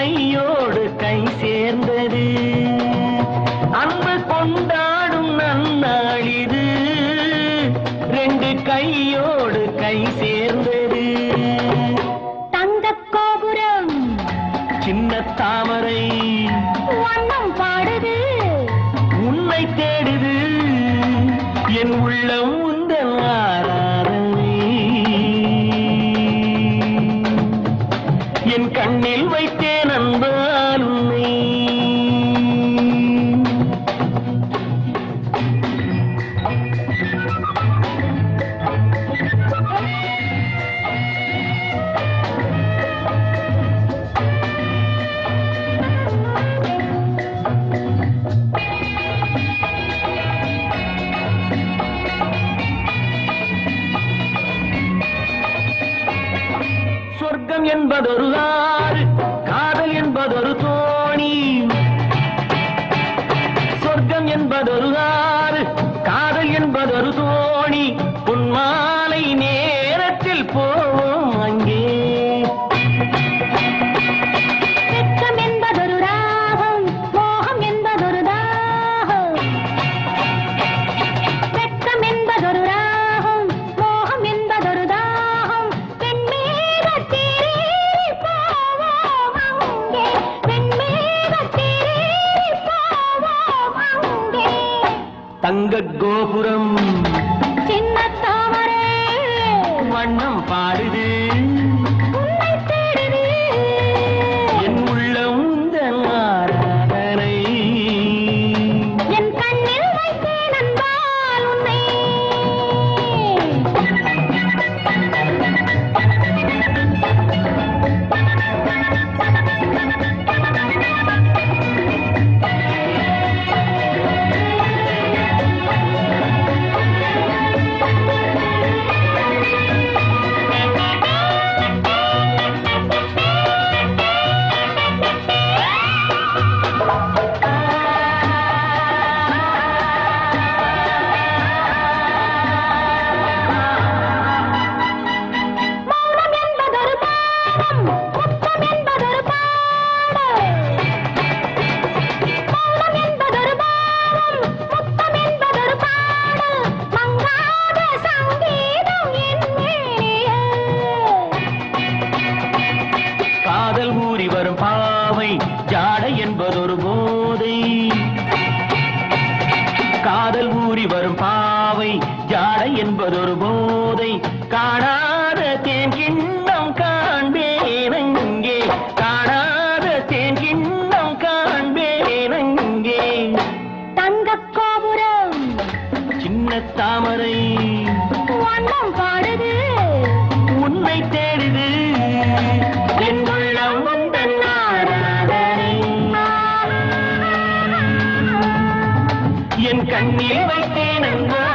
கையோடு கை சேர்ந்தது அன்பு கொண்டாடும் நன்னாளிது ரெண்டு கையோடு கை சேர்ந்தது தங்கக் கோபுரம் சின்ன தாமரை வண்ணம் பாடுது உன்னை தேடுது என் உள்ளம் உந்தன் ஆராதனை என் கண்ணில் வைத்தேன் அன்பால் உன்னை சொர்க்கம் என்பதொரு ஆறு காதல் என்பதொரு தோணி சொர்க்கம் என்பதொரு ஆறு காதல் என்பதொரு தோணி பொன்மாலை நேரத்தில் போவோம் அங்கே வெட்கம் என்பதொரு ராகம் மோகம் என்பதொரு தாகம் வெட்கம் என்பதொரு ராகம் மோகம் என்பதொரு தாகம் வெண்மேகத்திலே போவோம் அங்கே வெண்மேகத்திலே போவோம் அங்கே தங்க கோபுரம் சின்ன தாமரை வண்ணம் பாடுது உன்னை தேடுது என் உள்ளம் உந்தன் ஆராதனை என் கண்ணில் வைத்தேன் அன்பால் உன்னை மௌனம் என்பதொரு பாடம் முத்தம் என்பதொரு பாடல் மௌனம் என்பதொரு பாடம் முத்தம் என்பதொரு பாடல் மங்காத சங்கீதம் என் மேனியே காதல் ஊறி வரும் பாவை ஜாடை என்பதொரு போதை காதல் ஊறி வரும் பாவை ஜாடை என்பதொரு போதை காணாத தேன் கிண்ணம் காண்பேன் அங்கே காணாத தேன் கிண்ணம் காண்பேன் அங்கே தங்கக் கோபுரம் சின்ன தாமரை வண்ணம் பாடுது உன்னை தேடுது என் உள்ளம் உந்தன் ஆராதனை என் கண்ணில் வைத்தேன் அன்பா